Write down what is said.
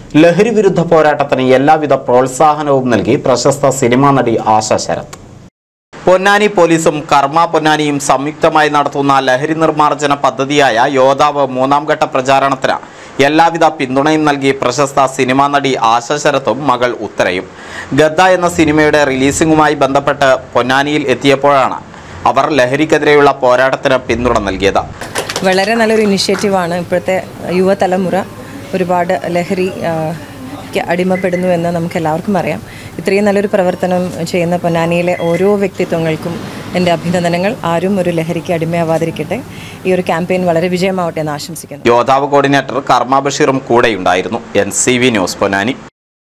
ലഹരി വിരുദ്ധ പോരാട്ടത്തിന് എല്ലാവിധ പ്രോത്സാഹനവും നൽകി പ്രശസ്ത സിനിമാ നടി ആശ ശരത് പൊന്നാനി പോലീസും കർമ്മ പൊന്നാനിയും സംയുക്തമായി നടത്തുന്ന ലഹരി നിർമ്മാർജ്ജന പദ്ധതിയായ യോദ്ധാവ് മൂന്നാം ഘട്ട പ്രചാരണത്തിന് എല്ലാവിധ പിന്തുണയും നൽകി പ്രശസ്ത സിനിമാ നടി ആശ ശരത്തും മകൾ ഉത്തരയും ഗദ്ദ എന്ന സിനിമയുടെ റിലീസിംഗുമായി ബന്ധപ്പെട്ട് പൊന്നാനിയിൽ എത്തിയപ്പോഴാണ് അവർ ലഹരിക്കെതിരെയുള്ള പോരാട്ടത്തിന് പിന്തുണ നൽകിയത് വളരെ നല്ലൊരു ഇനിഷ്യേറ്റീവാണ് ഇപ്പോഴത്തെ യുവതലമുറ ഒരുപാട് ലഹരി ആ, ക്ക് അടിമപ്പെടുന്നു എന്ന് നമുക്ക് എല്ലാവർക്കും അറിയാം ഇത്രയും നല്ലൊരു പ്രവർത്തനം ചെയ്യുന്ന പൊന്നാനിയിലെ ഓരോ വ്യക്തിത്വങ്ങൾക്കും എൻ്റെ അഭിനന്ദനങ്ങൾ ആരും ഒരു ലഹരിക്ക് അടിമയാവാതിരിക്കട്ടെ ഈ ഒരു ക്യാമ്പയിൻ വളരെ വിജയമാവട്ടെ എന്ന് ആശംസിക്കുന്നു യോദ്ധാവ് കോർഡിനേറ്റർ കർമ്മ ബഷീറും കൂടെയുണ്ടായിരുന്നു N C V news Ponnani